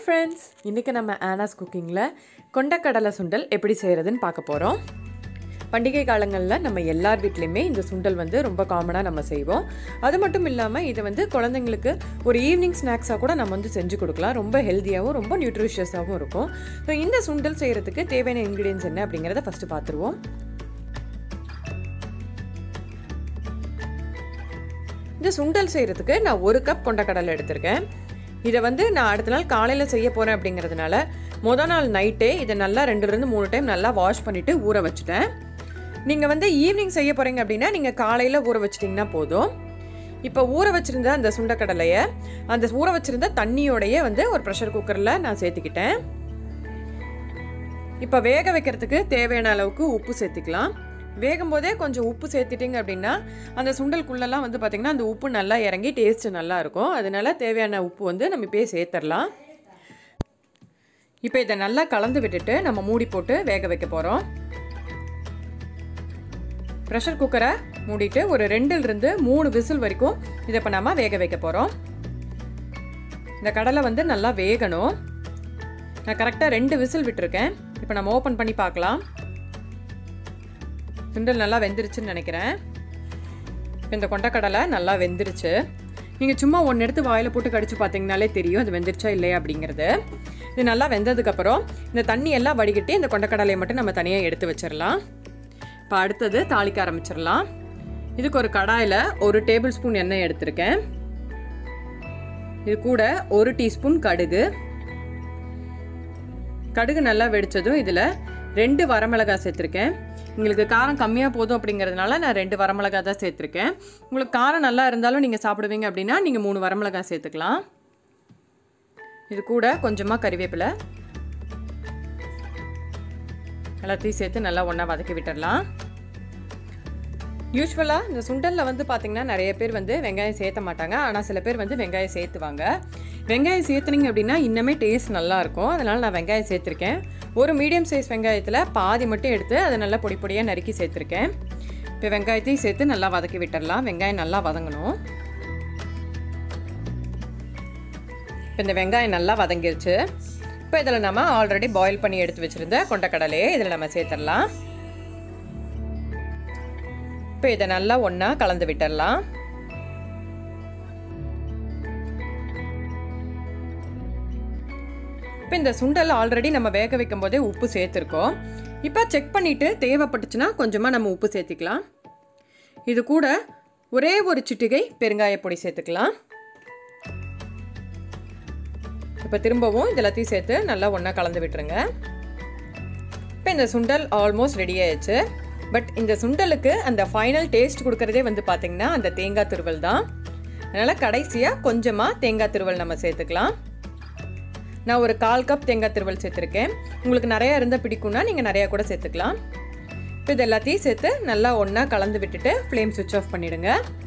friends இன்றைக்கி நம்ம ஆனாஸ் குக்கிங்கில் கொண்டக்கடலை சுண்டல் எப்படி செய்கிறதுன்னு பார்க்க போகிறோம் பண்டிகை காலங்களில் நம்ம எல்லார் வீட்லேயுமே இந்த சுண்டல் வந்து ரொம்ப காமனாக நம்ம செய்வோம் அது மட்டும் இல்லாமல் இதை வந்து குழந்தைங்களுக்கு ஒரு ஈவினிங் ஸ்நாக்ஸாக கூட நம்ம வந்து செஞ்சு கொடுக்கலாம் ரொம்ப ஹெல்த்தியாகவும் ரொம்ப நியூட்ரிஷியஸாகவும் இருக்கும் ஸோ இந்த சுண்டல் செய்கிறதுக்கு தேவையான இன்க்ரீடியன்ஸ் என்ன அப்படிங்கிறத ஃபஸ்ட்டு பார்த்துருவோம் இந்த சுண்டல் செய்கிறதுக்கு நான் ஒரு கப் கொண்டக்கடலை எடுத்திருக்கேன் இதை வந்து நான் அடுத்த நாள் காலையில் செய்ய போகிறேன் அப்படிங்கிறதுனால மொதல் நாள் நைட்டே இதை நல்லா ரெண்டுலேருந்து மூணு டைம் நல்லா வாஷ் பண்ணிவிட்டு ஊற வச்சுட்டேன் நீங்கள் வந்து ஈவினிங் செய்ய போகிறீங்க அப்படின்னா நீங்கள் காலையில் ஊற வச்சிட்டிங்கன்னா போதும் இப்போ ஊற வச்சுருந்த அந்த சுண்டக்கடலையை அந்த ஊற வச்சுருந்த தண்ணியோடையே வந்து ஒரு ப்ரெஷர் குக்கரில் நான் சேர்த்துக்கிட்டேன் இப்போ வேக வைக்கிறதுக்கு தேவையான அளவுக்கு உப்பு சேர்த்துக்கலாம் வேகும் போதே கொஞ்சம் உப்பு சேர்த்துட்டிங்க அப்படின்னா அந்த சுண்டலுக்குள்ளெல்லாம் வந்து பார்த்திங்கன்னா அந்த உப்பு நல்லா இறங்கி டேஸ்ட்டு நல்லா இருக்கும் அதனால தேவையான உப்பு வந்து நம்ம இப்போயே சேர்த்துடலாம் இப்போ இதை நல்லா கலந்து விட்டுட்டு நம்ம மூடி போட்டு வேக வைக்க போகிறோம் ப்ரெஷர் குக்கரை மூடிட்டு ஒரு ரெண்டுலேருந்து மூணு விசில் வரைக்கும் இதை இப்போ நம்ம வேக வைக்க போகிறோம் இந்த கடலை வந்து நல்லா வேகணும் நான் கரெக்டாக ரெண்டு விசில் விட்டுருக்கேன் இப்போ நம்ம ஓப்பன் பண்ணி பார்க்கலாம் சுண்டல் நல்லா வெந்துருச்சுன்னு நினைக்கிறேன் இந்த கொண்டக்கடலை நல்லா வெந்துருச்சு நீங்கள் சும்மா ஒன்று எடுத்து வாயில் போட்டு கடிச்சு பார்த்தீங்கனாலே தெரியும் அது வெந்துருச்சா இல்லையா அப்படிங்கிறது இது நல்லா வெந்ததுக்கப்புறம் இந்த தண்ணி எல்லாம் வடிகட்டி இந்த கொண்டக்கடலையை மட்டும் நம்ம தனியாக எடுத்து வச்சிடலாம் இப்போ அடுத்தது தாளிக்க ஆரம்பிச்சிடலாம் இதுக்கு ஒரு கடாயில் ஒரு டேபிள் ஸ்பூன் எண்ணெய் எடுத்திருக்கேன் இது கூட ஒரு டீஸ்பூன் கடுகு கடுகு நல்லா வெடித்ததும் இதில் ரெண்டு வரமிளகாய் சேர்த்துருக்கேன் உங்களுக்கு காரம் கம்மியாக போதும் அப்படிங்கிறதுனால நான் ரெண்டு வரமிளகாய் தான் சேர்த்துருக்கேன் உங்களுக்கு காரம் நல்லா இருந்தாலும் நீங்கள் சாப்பிடுவீங்க அப்படின்னா நீங்கள் மூணு வரமிளகாய் சேர்த்துக்கலாம் இது கூட கொஞ்சமாக கறிவேப்பிலை எல்லாத்தையும் சேர்த்து நல்லா ஒன்றா வதக்கி விட்டுடலாம் யூஸ்வலாக இந்த சுண்டலில் வந்து பார்த்திங்கன்னா நிறைய பேர் வந்து வெங்காயம் சேர்த்த மாட்டாங்க ஆனால் சில பேர் வந்து வெங்காயம் சேர்த்துவாங்க வெங்காயம் சேர்த்துனீங்க அப்படின்னா இன்னுமே டேஸ்ட் நல்லாயிருக்கும் அதனால் நான் வெங்காயம் சேர்த்துருக்கேன் ஒரு மீடியம் சைஸ் வெங்காயத்தில் பாதி மட்டும் எடுத்து அதை நல்லா பொடி பொடியாக நறுக்கி சேர்த்துருக்கேன் இப்போ வெங்காயத்தையும் சேர்த்து நல்லா வதக்கி விட்டுடலாம் வெங்காயம் நல்லா வதங்கணும் இப்போ இந்த வெங்காயம் நல்லா வதங்கிருச்சு இப்போ இதில் நம்ம ஆல்ரெடி பாயில் பண்ணி எடுத்து வச்சுருந்த கொண்டக்கடலையே இதில் நம்ம சேர்த்துடலாம் இப்போ இதை நல்லா ஒன்றா கலந்து விட்டுடலாம் இப்போ இந்த சுண்டல் ஆல்ரெடி நம்ம வேக வைக்கும் போதே உப்பு சேர்த்துருக்கோம் இப்போ செக் பண்ணிவிட்டு தேவைப்பட்டுச்சுன்னா கொஞ்சமாக நம்ம உப்பு சேர்த்திக்கலாம் இது கூட ஒரே ஒரு சிட்டிகை பெருங்காய பொடி சேர்த்துக்கலாம் இப்போ திரும்பவும் இது எல்லாத்தையும் சேர்த்து நல்லா ஒன்றா கலந்து விட்டுருங்க இப்போ இந்த சுண்டல் ஆல்மோஸ்ட் ரெடி ஆயிடுச்சு பட் இந்த சுண்டலுக்கு அந்த ஃபைனல் டேஸ்ட் கொடுக்குறதே வந்து பார்த்திங்கன்னா அந்த தேங்காய் துருவல் தான் அதனால் கடைசியாக கொஞ்சமாக தேங்காய் துருவல் நம்ம சேர்த்துக்கலாம் நான் ஒரு கால் கப் தேங்காய் திருவல் சேர்த்துருக்கேன் உங்களுக்கு நிறையா இருந்தால் பிடிக்கும்னா நீங்கள் நிறையா கூட சேர்த்துக்கலாம் இப்போ இது எல்லாத்தையும் சேர்த்து நல்லா ஒன்றா கலந்து விட்டுட்டு ஃப்ளேம் சுவிட்ச் ஆஃப் பண்ணிவிடுங்க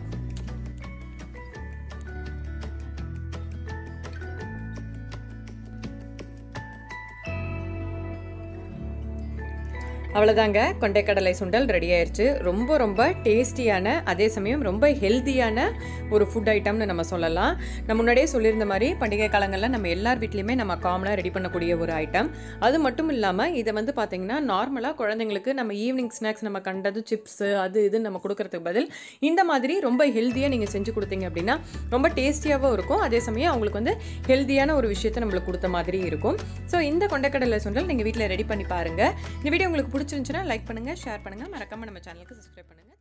அவ்வளோதாங்க கொண்டைக்கடலை சுண்டல் ரெடி ஆயிடுச்சு ரொம்ப ரொம்ப டேஸ்டியான அதே சமயம் ரொம்ப ஹெல்த்தியான ஒரு ஃபுட் ஐட்டம்னு நம்ம சொல்லலாம் நம்ம முன்னாடியே சொல்லியிருந்த மாதிரி பண்டிகை காலங்களில் நம்ம எல்லார் வீட்லேயுமே நம்ம காமனாக ரெடி பண்ணக்கூடிய ஒரு ஐட்டம் அது மட்டும் இல்லாமல் இதை வந்து பார்த்திங்கன்னா நார்மலாக குழந்தைங்களுக்கு நம்ம ஈவினிங் ஸ்நாக்ஸ் நம்ம கண்டது சிப்ஸு அது இது நம்ம கொடுக்கறதுக்கு பதில் இந்த மாதிரி ரொம்ப ஹெல்த்தியாக நீங்கள் செஞ்சு கொடுத்தீங்க அப்படின்னா ரொம்ப டேஸ்டியாகவும் இருக்கும் அதே சமயம் அவங்களுக்கு வந்து ஹெல்த்தியான ஒரு விஷயத்தை நம்மளுக்கு கொடுத்த மாதிரி இருக்கும் ஸோ இந்த கொண்டைக்கடலை சுண்டல் நீங்கள் வீட்டில் ரெடி பண்ணி பாருங்கள் இந்த வீடியோ உங்களுக்கு பிடிச்சிருந்துச்சுன்னா லைக் பண்ணுங்கள் ஷேர் பண்ணுங்கள் மறக்காமல் நம்ம சேனலுக்கு சப்ஸ்கிரைப் பண்ணுங்கள்